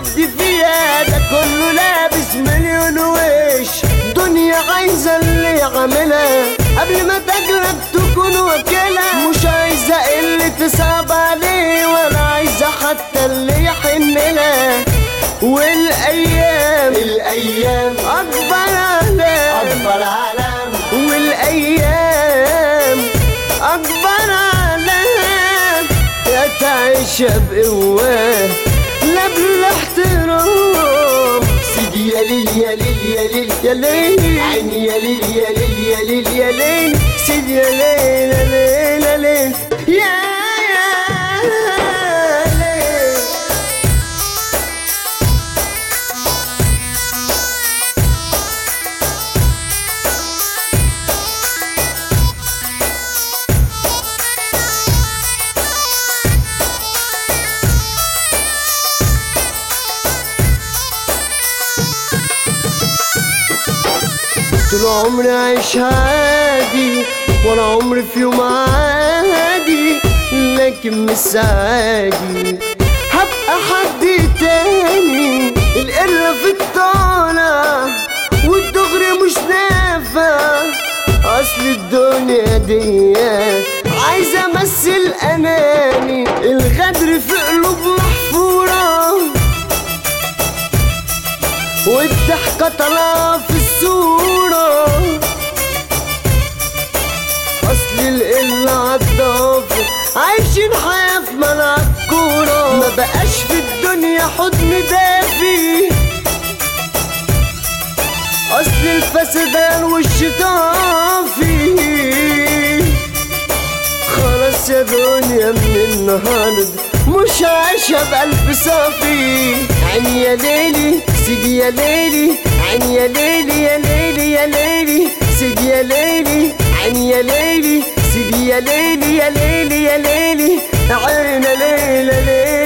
حد فيها ده كله لابس مليون وش دنيا عايزة اللي يعملها قبل ما تجلب تكون وكيلة مش عايزة اللي تصعب عليه ولا عايزة حتى اللي يحن لها والايام الايام اكبر علام اكبر علام والايام اكبر علام يا تعيش بقوة لا بالاحترام سيدي يا ليل يا ليل يا ليل يا ليل عيني يا ليل يا ليل يا ليل يا ليل سيدي يا ليل يا ليل يا ليل يا يا ليل طول عمري عايش عادي ولا عمري في يوم عادي لكن مش عادي هبقى حد تاني القرة في الطالع والدغري مش نافع اصل الدنيا دي عايزة امثل اناني الغدر في قلوب محفورة والضحكة طالعة في الصورة أصل القلة عالضافة عايشين حياة في ملعب كورة ما بقاش في الدنيا حضن دافي أصل الفسدان والشطافي خلاص يا دنيا من النهاردة مش عايشة بقلب صافي عيني يا ليلي سيدي يا ليلي عيني يا ليلي يا ليلي يا ليلي سيدي يا ليلي عيني يا ليلي سيدي يا ليلي يا ليلي يا ليلي عين ليلي ليلي